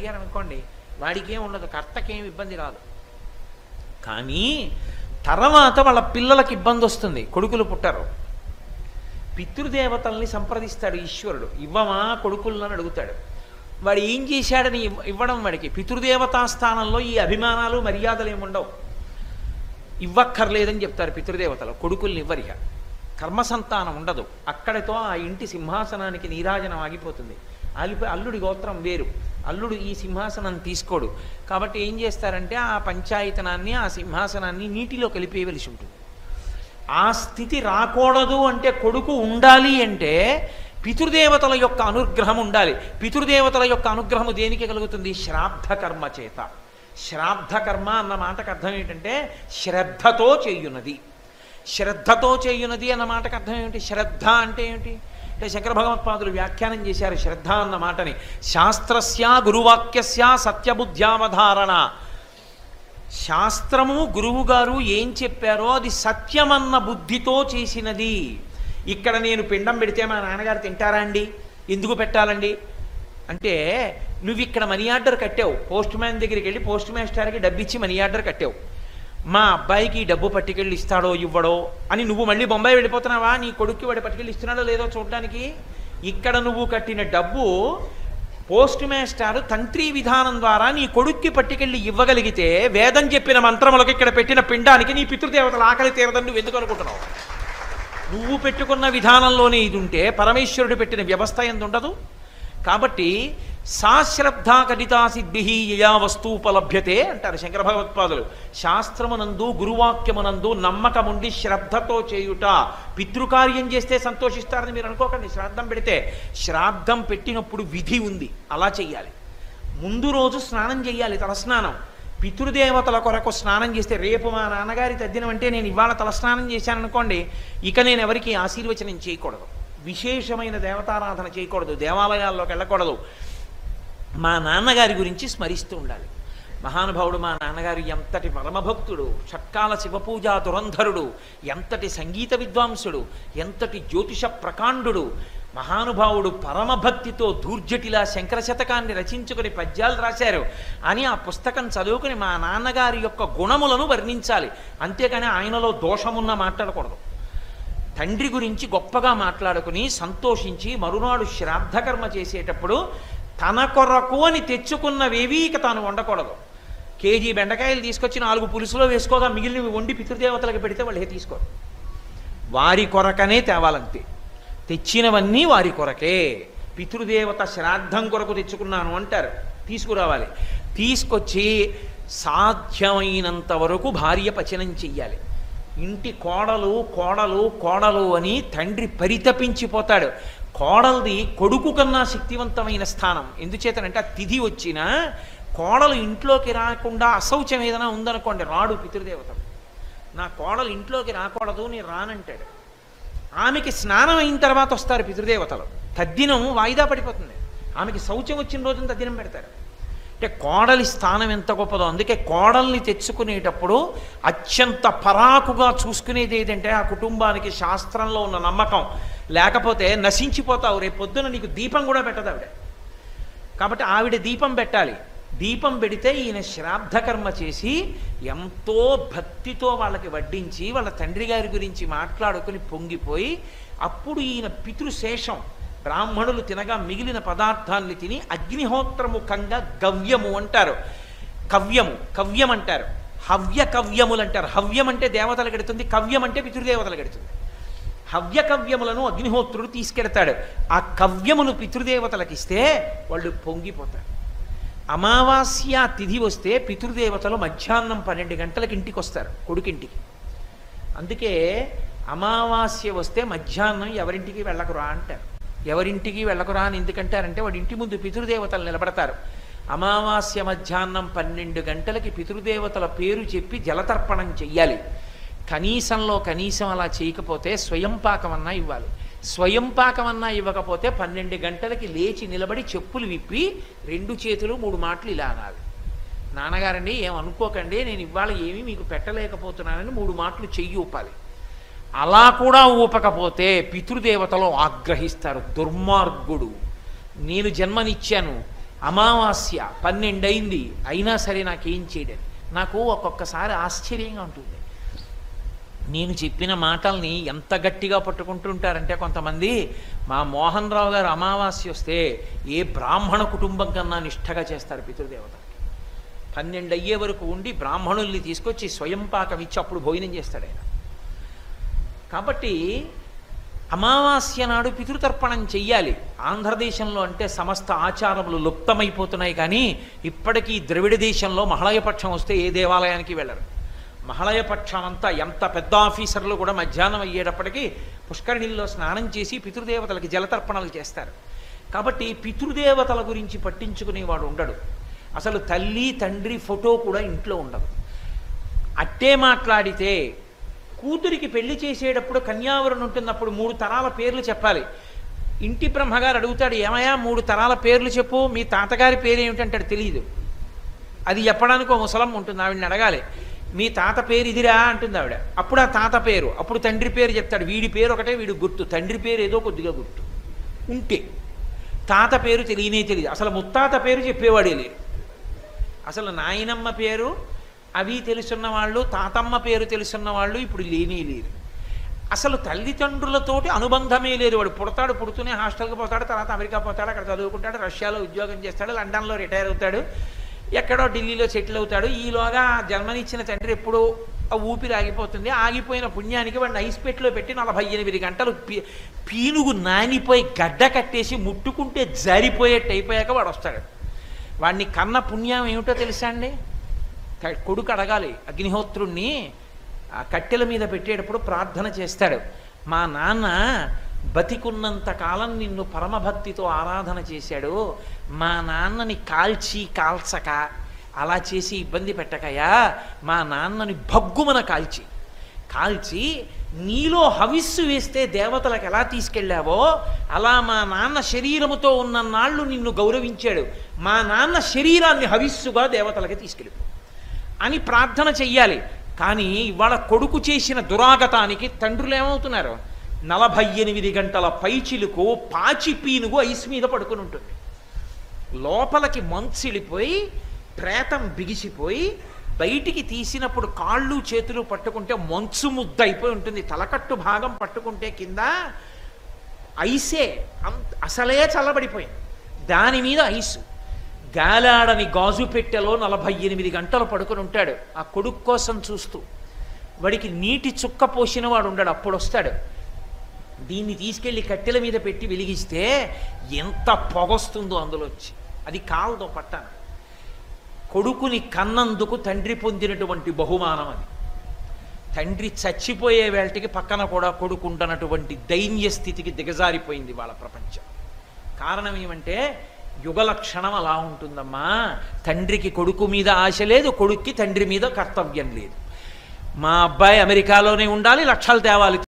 అడిగారు అనుకోండి వాడికేం ఉండదు కర్తకేం ఇబ్బంది రాదు కానీ తర్వాత వాళ్ళ పిల్లలకి ఇబ్బంది వస్తుంది కొడుకులు పుట్టరు పితృదేవతల్ని సంప్రదిస్తాడు ఈశ్వరుడు ఇవ్వమా కొడుకులను అడుగుతాడు వాడు ఏం చేశాడని ఇవ్వ- ఇవ్వడం వాడికి పితృదేవతా స్థానంలో ఈ అభిమానాలు మర్యాదలు ఏముండవు ఇవ్వక్కర్లేదని చెప్తారు పితృదేవతలు కొడుకుల్ని ఇవ్వరిక కర్మ సంతానం ఉండదు అక్కడితో ఆ ఇంటి సింహాసనానికి నీరాజనం ఆగిపోతుంది ఆగిపోయి అల్లుడి గోత్రం వేరు అల్లుడు ఈ సింహాసనం తీసుకోడు కాబట్టి ఏం చేస్తారంటే ఆ పంచాయతనాన్ని ఆ సింహాసనాన్ని నీటిలో కలిపేయవలసి ఉంటుంది ఆ స్థితి రాకూడదు అంటే కొడుకు ఉండాలి అంటే పితృదేవతల యొక్క అనుగ్రహం ఉండాలి పితృదేవతల యొక్క అనుగ్రహము దేనికి కలుగుతుంది శ్రాద్ధ కర్మ చేత శ్రాద్ధ కర్మ అన్న మాటకు అర్థం ఏంటంటే శ్రద్ధతో చేయున్నది శ్రద్ధతో చేయున్నది అన్న మాటకు అర్థం ఏమిటి శ్రద్ధ అంటే ఏమిటి అంటే శంకర భగవత్పాదులు వ్యాఖ్యానం చేశారు శ్రద్ధ అన్న మాటని శాస్త్రస్య గురువాక్యస్య సత్యబుద్ధ్యావధారణ శాస్త్రము గురువు గారు ఏం చెప్పారో అది సత్యమన్న బుద్ధితో చేసినది ఇక్కడ నేను పిండం పెడితే మా నాన్నగారు తింటారా అండి ఎందుకు పెట్టాలండి అంటే నువ్వు ఇక్కడ మనీ ఆర్డర్ కట్టావు పోస్ట్ మ్యాన్ దగ్గరికి వెళ్ళి పోస్ట్ మాస్టర్కి డబ్బు ఇచ్చి మనీ ఆర్డర్ కట్టావు మా అబ్బాయికి ఈ డబ్బు పట్టుకెళ్ళి ఇస్తాడో ఇవ్వడో అని నువ్వు మళ్ళీ బొంబాయి వెళ్ళిపోతున్నావా నీ కొడుక్కి వాడు పట్టుకెళ్ళి ఇస్తున్నాడో లేదో చూడడానికి ఇక్కడ నువ్వు కట్టిన డబ్బు పోస్ట్ మాస్టర్ తంత్రి విధానం ద్వారా నీ కొడుక్కి పట్టుకెళ్ళి ఇవ్వగలిగితే వేదం చెప్పిన మంత్రములకు ఇక్కడ పెట్టిన పిండానికి నీ పితృదేవతల ఆకలి తీరదని నువ్వు ఎందుకు అనుకుంటున్నావు నువ్వు పెట్టుకున్న విధానంలోనే ఇది ఉంటే పరమేశ్వరుడు పెట్టిన వ్యవస్థ ఎందు ఉండదు కాబట్టి సాశ్రద్ధా కటితా సిద్ధి యయా వస్తూపలభ్యతే అంటారు శంకర భగవత్పాదులు శాస్త్రమునందు గురువాక్యమునందు నమ్మకముండి శ్రద్ధతో చేయుట పితృకార్యం చేస్తే సంతోషిస్తారని మీరు అనుకోకండి శ్రాద్ధం పెడితే శ్రాద్ధం పెట్టినప్పుడు విధి ఉంది అలా చెయ్యాలి ముందు రోజు స్నానం చేయాలి తలస్నానం పితృదేవతల కొరకు స్నానం చేస్తే రేపు మా నాన్నగారి తద్దినం అంటే నేను ఇవాళ తలస్నానం చేశాను అనుకోండి ఇక నేను ఎవరికి ఆశీర్వచనం చేయకూడదు విశేషమైన దేవతారాధన చేయకూడదు దేవాలయాల్లోకి వెళ్ళకూడదు మా నాన్నగారి గురించి స్మరిస్తూ ఉండాలి మహానుభావుడు మా నాన్నగారు ఎంతటి పరమభక్తుడు షట్కాల శివపూజా దురంధరుడు ఎంతటి సంగీత విద్వాంసుడు ఎంతటి జ్యోతిష ప్రకాండుడు మహానుభావుడు పరమభక్తితో దూర్జటిలా శంకర శతకాన్ని రచించుకుని పద్యాలు రాశారు అని ఆ పుస్తకం చదువుకుని మా నాన్నగారి యొక్క గుణములను వర్ణించాలి అంతేకాని ఆయనలో దోషమున్న మాట్లాడకూడదు తండ్రి గురించి గొప్పగా మాట్లాడుకుని సంతోషించి మరునాడు శ్రాద్ధకర్మ చేసేటప్పుడు తన కొరకు అని తెచ్చుకున్నవేవీ ఇక తాను వండకూడదు కేజీ బెండకాయలు తీసుకొచ్చి నాలుగు పులుసులో వేసుకోగా మిగిలినవి వండి పితృదేవతలకు పెడితే వాళ్ళు ఏ తీసుకోరు వారి కొరకనే తేవాలంతే తెచ్చినవన్నీ వారి కొరకే పితృదేవత శ్రాద్ధం కొరకు తెచ్చుకున్నాను అంటారు తీసుకురావాలి తీసుకొచ్చి సాధ్యమైనంత వరకు భార్య పచనం చెయ్యాలి ఇంటి కోడలు కోడలు కోడలు అని తండ్రి పరితపించిపోతాడు కోడలది కొడుకు కన్నా శక్తివంతమైన స్థానం ఎందుచేతనంటే ఆ తిథి వచ్చినా కోడలు ఇంట్లోకి రాకుండా అశౌచం ఏదైనా ఉందనుకోండి రాడు పితృదేవతలు నా కోడలు ఇంట్లోకి రాకూడదు నేను రానంటాడు ఆమెకి స్నానం అయిన తర్వాత వస్తారు పితృదేవతలు తద్దినం వాయిదా పడిపోతుంది ఆమెకి శౌచం వచ్చిన రోజున తద్దినం పెడతారు అంటే కోడలి స్థానం ఎంత గొప్పదో అందుకే కోడల్ని తెచ్చుకునేటప్పుడు అత్యంత పరాకుగా చూసుకునేది ఏదంటే ఆ కుటుంబానికి శాస్త్రంలో ఉన్న నమ్మకం లేకపోతే నశించిపోతావు రేపు పొద్దున నీకు దీపం కూడా పెట్టదు ఆవిడ కాబట్టి ఆవిడ దీపం పెట్టాలి దీపం పెడితే ఈయన శ్రాద్ధకర్మ చేసి ఎంతో భక్తితో వాళ్ళకి వడ్డించి వాళ్ళ తండ్రి గారి గురించి మాట్లాడుకుని పొంగిపోయి అప్పుడు ఈయన పితృశేషం బ్రాహ్మణులు తినగా మిగిలిన పదార్థాన్ని తిని అగ్నిహోత్రముఖంగా గవ్యము అంటారు కవ్యము కవ్యం అంటారు హవ్య కవ్యములు అంటారు హవ్యం అంటే దేవతలకు ఎడుతుంది కవ్యం అంటే పితృదేవతలకు ఎడుతుంది హవ్య కవ్యములను అగ్నిహోత్రుడు తీసుకెడతాడు ఆ కవ్యమును పితృదేవతలకు ఇస్తే వాళ్ళు పొంగిపోతారు అమావాస్య తిథి వస్తే పితృదేవతలు మధ్యాహ్నం పన్నెండు గంటలకు ఇంటికి వస్తారు కొడుకింటికి అందుకే అమావాస్య వస్తే మధ్యాహ్నం ఎవరింటికి వెళ్ళకురా అంటారు ఎవరింటికి వెళ్ళకురా అని ఎందుకంటారంటే వాడి ఇంటి ముందు పితృదేవతలు నిలబడతారు అమావాస్య మధ్యాహ్నం పన్నెండు గంటలకి పితృదేవతల పేరు చెప్పి జలతర్పణం చెయ్యాలి కనీసంలో కనీసం అలా చేయకపోతే స్వయం పాకమన్నా ఇవ్వాలి స్వయం పాకమన్నా ఇవ్వకపోతే పన్నెండు గంటలకి లేచి నిలబడి చెప్పులు విప్పి రెండు చేతులు మూడు మాటలు ఇలా అనాలి నాన్నగారండి ఏం అనుకోకండి నేను ఇవాళ ఏమీ మీకు పెట్టలేకపోతున్నానని మూడు మాటలు చెయ్యి ఊపాలి అలా కూడా ఊపకపోతే పితృదేవతలు ఆగ్రహిస్తారు దుర్మార్గుడు నేను జన్మనిచ్చాను అమావాస్య పన్నెండైంది అయినా సరే నాకేం చేయడం నాకు ఒక్కొక్కసారి ఆశ్చర్యంగా ఉంటుంది నేను చెప్పిన మాటల్ని ఎంత గట్టిగా పట్టుకుంటుంటారంటే కొంతమంది మా మోహన్ రావు గారు అమావాస్య వస్తే ఏ బ్రాహ్మణ కుటుంబం కన్నా నిష్ఠగా చేస్తారు పితృదేవతకి పన్నెండు అయ్యే వరకు ఉండి బ్రాహ్మణుల్ని తీసుకొచ్చి స్వయం పాకం ఇచ్చి అప్పుడు భోజనం చేస్తాడు ఆయన కాబట్టి అమావాస్య నాడు పితృతర్పణం చెయ్యాలి ఆంధ్రదేశంలో అంటే సమస్త ఆచారములు లుప్తమైపోతున్నాయి కానీ ఇప్పటికీ ద్రవిడ దేశంలో మహళయపక్షం వస్తే ఏ దేవాలయానికి వెళ్ళరు మహళయపక్షం అంతా ఎంత పెద్ద ఆఫీసర్లు కూడా మధ్యాహ్నం అయ్యేటప్పటికీ పుష్కరిణిల్లో స్నానం చేసి పితృదేవతలకి జలతర్పణలు చేస్తారు కాబట్టి పితృదేవతల గురించి పట్టించుకునేవాడు ఉండడు అసలు తల్లి తండ్రి ఫోటో కూడా ఇంట్లో ఉండదు అట్టే మాట్లాడితే కూతురికి పెళ్లి చేసేటప్పుడు కన్యావరణ ఉంటున్నప్పుడు మూడు తరాల పేర్లు చెప్పాలి ఇంటి బ్రహ్మగారు అడుగుతాడు ఏమయ్యా మూడు తరాల పేర్లు చెప్పు మీ తాతగారి పేరు ఏమిటంటాడు తెలియదు అది చెప్పడానికి ఒక ముసలం ఉంటుంది ఆవిడని అడగాలి మీ తాత పేరు ఇదిరా అంటుంది ఆవిడ అప్పుడు ఆ తాత పేరు అప్పుడు తండ్రి పేరు చెప్తాడు వీడి పేరు ఒకటే వీడి గుర్తు తండ్రి పేరు ఏదో కొద్దిగా గుర్తు ఉంటే తాత పేరు తెలియనే తెలియదు అసలు ముత్తాత పేరు చెప్పేవాడే లేరు అసలు నాయనమ్మ పేరు అవి తెలుసున్న వాళ్ళు తాతమ్మ పేరు తెలుసున్న వాళ్ళు ఇప్పుడు లేనే లేరు అసలు తల్లిదండ్రులతోటి అనుబంధమే లేదు వాడు పుడతాడు పుడుతూనే హాస్టల్కి పోతాడు తర్వాత అమెరికా పోతాడు అక్కడ చదువుకుంటాడు రష్యాలో ఉద్యోగం చేస్తాడు లండన్లో రిటైర్ అవుతాడు ఎక్కడో ఢిల్లీలో సెటిల్ అవుతాడు ఈలోగా జన్మనిచ్చిన తండ్రి ఎప్పుడూ ఆ ఊపిరి ఆగిపోతుంది ఆగిపోయిన పుణ్యానికి వాడిని ఐస్ పెట్టులో పెట్టి నలభై ఎనిమిది గంటలు పీ పీనుగు నానిపోయి గడ్డ కట్టేసి ముట్టుకుంటే జారిపోయేట్టు అయిపోయాక వాడు వస్తాడు వాడిని కన్న పుణ్యం ఏమిటో తెలుసా అండి క- కొడుకు అడగాలి అగ్నిహోత్రుణ్ణి ఆ కట్టెల మీద పెట్టేటప్పుడు ప్రార్థన చేస్తాడు మా నాన్న బతికున్నంత కాలం నిన్ను పరమభక్తితో ఆరాధన చేశాడు మా నాన్నని కాల్చి కాల్చక అలా చేసి ఇబ్బంది పెట్టకయా మా నాన్నని భగ్గుమన కాల్చి కాల్చి నీలో హవిస్సు వేస్తే దేవతలకు ఎలా తీసుకెళ్ళావో అలా మా నాన్న శరీరముతో ఉన్న నాళ్ళు నిన్ను గౌరవించాడు మా నాన్న శరీరాన్ని హవిస్సుగా దేవతలకి తీసుకెళ్ళిపో అని ప్రార్థన చెయ్యాలి కానీ ఇవాళ కొడుకు చేసిన దురాగతానికి తండ్రులు ఏమవుతున్నారు నలభై ఎనిమిది గంటల పైచిలుకు పాచి పీనుగు ఐస్ మీద పడుకుని ఉంటుంది లోపలికి మంచిలిపోయి ప్రేతం బిగిసిపోయి బయటికి తీసినప్పుడు కాళ్ళు చేతులు పట్టుకుంటే మంచు ముద్ద అయిపోయి ఉంటుంది తలకట్టు భాగం పట్టుకుంటే కింద ఐసే అంత అసలే చల్లబడిపోయింది దాని మీద ఐసు గాలాడని గాజు పెట్టెలో నలభై ఎనిమిది గంటలు పడుకుని ఉంటాడు ఆ కొడుకు కోసం చూస్తూ వాడికి నీటి చుక్క పోసిన వాడు ఉండడు అప్పుడు వస్తాడు దీన్ని తీసుకెళ్లి కట్టెల మీద పెట్టి వెలిగిస్తే ఎంత పొగొస్తుందో అందులోంచి అది కాలదో పట్టాన కొడుకుని కన్నందుకు తండ్రి పొందినటువంటి బహుమానం అది తండ్రి చచ్చిపోయే వేళటికి పక్కన కూడా కొడుకుంటున్నటువంటి దైన్య స్థితికి దిగజారిపోయింది వాళ్ళ ప్రపంచం కారణం ఏమంటే యుగలక్షణం అలా ఉంటుందమ్మా తండ్రికి కొడుకు మీద ఆశ లేదు కొడుక్కి తండ్రి మీద కర్తవ్యం లేదు మా అబ్బాయి అమెరికాలోనే ఉండాలి లక్షలు తేవాలి